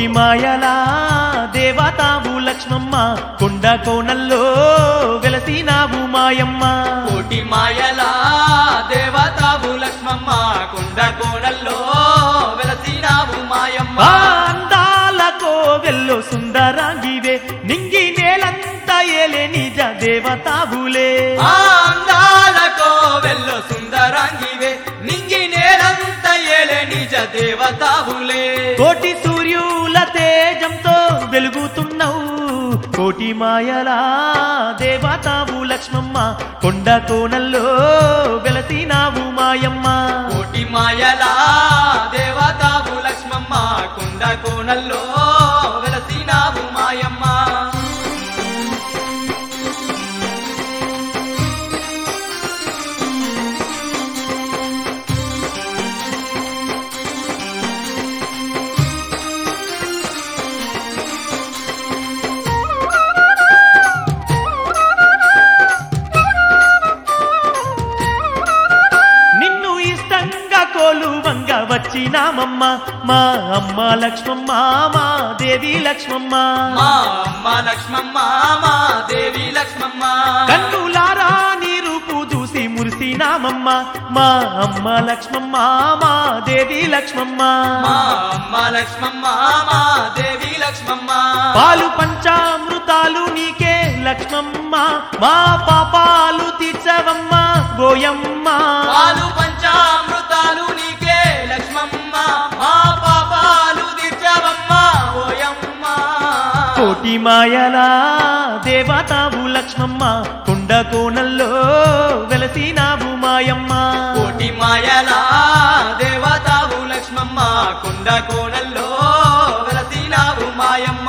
మాయలా దేవతావు లక్ష్మమ్మ కొండ కోణల్లో వెలసినావు మాయమ్మ కోటి మాయలా దేవతావు లక్ష్మమ్మ కొండ కోణల్లో వెలసినావు మాయమ్మ ఆ అందాల కోవెల్లో సుందరాంగివే నింగి నేలంతా ఏలే నిజ దేవతావులే ఆ అందాల కోవెల్లో సుందరాంగివే నింగి నేలంత ఏలే నిజ దేవతావులే కోటి సూర్యుల తేజంతో వెలుగుతున్నావు కోటి మాయలా దేవతావు లక్ష్మమ్మ కొండ కోణల్లో వెలసినావు మాయమ్మ కోటి మాయలా దేవతావు లక్ష్మమ్మ కొండ కోణల్లో వెలసినావు మాయమ్మ నిన్ను ఇష్టంగా కోలువంగ వచ్చినామమ్మ మా అమ్మ లక్ష్మమ్మ మా దేవి లక్ష్మమ్మ మా అమ్మ లక్ష్మమ్మ మా దేవి లక్ష్మమ్మ కన్నులారా నీ రూపు చూసి మురిసినామమ్మ మా అమ్మ లక్ష్మమ్మ మా దేవి లక్ష్మమ్మ మా అమ్మ లక్ష్మమ్మ మా దేవి లక్ష్మమ్మ పాలు పంచామృతాలు నీకే లక్ష్మమ్మ మా పాపాలు తీర్చవమ్మ గోయమ్మ పాలు పంచామృతాలు నీకే లక్ష్మమ్మ మా పాపాలు తీర్చవమ్మ ఓయమ్మ కోటి మాయలా దేవతావు లక్ష్మమ్మ కొండ కోణల్లో వెలసినావు మాయమ్మ కోటి మాయలా దేవతావు లక్ష్మమ్మ కొండ కోణల్లో వెలసినావు మాయమ్మ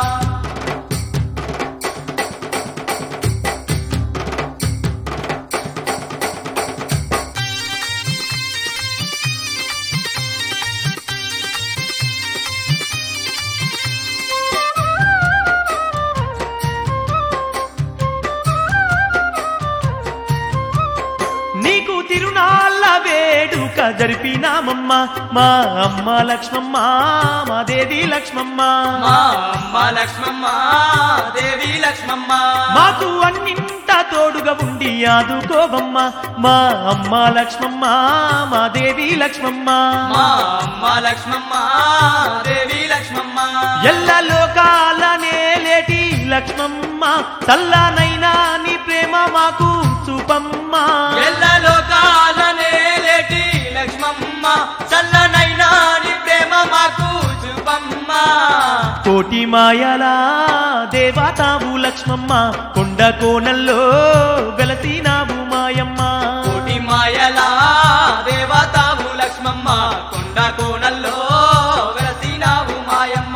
నీకు తిరునాళ్ళ వేడుక జరిపినామమ్మ మా అమ్మ లక్ష్మమ్మ మా దేవి లక్ష్మమ్మ మా అమ్మ లక్ష్మమ్మ దేవి లక్ష్మమ్మ మాకు అన్నింట తోడుగా ఉండి ఆదుకోవమ్మ మా అమ్మ లక్ష్మమ్మ మా దేవి లక్ష్మమ్మ మా అమ్మ లక్ష్మమ్మ దేవి లక్ష్మమ్మ ఎల్ల లోకాల నేలేటి లక్ష్మమ్మ చల్లనైనా నీ ప్రేమ మాకు చూపమ్మ ఎల్ల లోకాలనే లేటి లక్ష్మమ్మ చల్లనైనా నీ ప్రేమ మాకు చూపమ్మ కోటి మాయలా దేవతావు లక్ష్మమ్మ కొండ కోణల్లో వెలసినావు మాయమ్మ కోటి మాయలా దేవతావు లక్ష్మమ్మ కొండ కోణల్లో వెలసినావు మాయమ్మ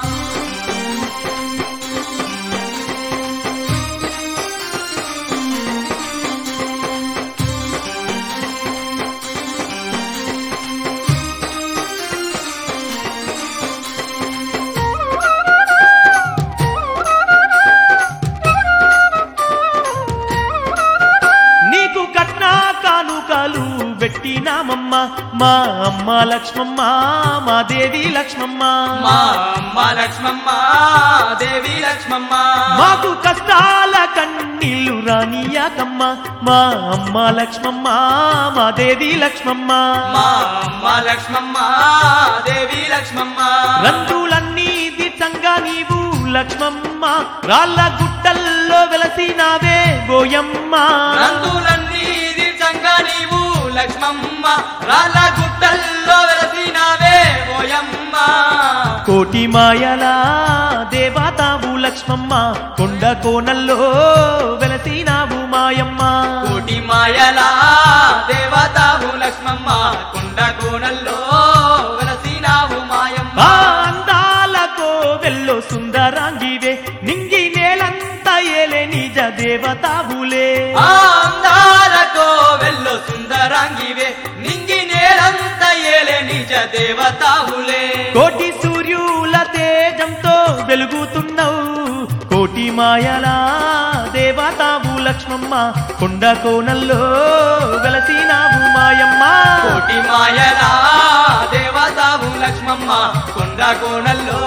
నీకు కట్నా కానుకలు పెట్టినామమ్మ మా అమ్మ లక్ష్మమ్మ మా దేవి లక్ష్మమ్మ మా అమ్మ లక్ష్మమ్మ దేవి లక్ష్మమ్మ మాకు కష్టాల కన్నీళ్లు రానియాకమ్మ మా అమ్మ లక్ష్మమ్మ మా దేవి లక్ష్మమ్మ మా అమ్మ లక్ష్మమ్మ దేవి లక్ష్మమ్మ రంగులన్నీ దిట్టంగా నీవు లక్ష్మమ్మ రాళ్ళ గుట్టల్లో వెలసినావే గోయమ్మ రంగులన్నీ దీర్ఘంగా నీవు లక్ష్మమ్మ రాళ్ళ గుట్టల్లో వెలసినావే ఓయమ్మ కోటి మాయలా దేవతావు లక్ష్మమ్మ కొండ కోణల్లో వెలసినావు మాయమ్మ కోటి మాయలా దేవతావు లక్ష్మమ్మ కొండ కోణల్లో వెలసినావు మాయమ్మ ఆ అందాల కోవెల్లో సుందరాంగివే నింగి నేలంతా ఏలే నిజ దేవతావులే ఆ అందాల కోవెల్లో సుందరాంగివే నింగి నేలంత ఏలే నిజ దేవతావులే కోటి సూర్యుల తేజంతో వెలుగుతున్నావు కోటి మాయలా దేవతావు లక్ష్మమ్మ కొండ కోణల్లో వెలసినావు మాయమ్మ కోటి మాయలా దేవతావు లక్ష్మమ్మ కొండ కోణల్లో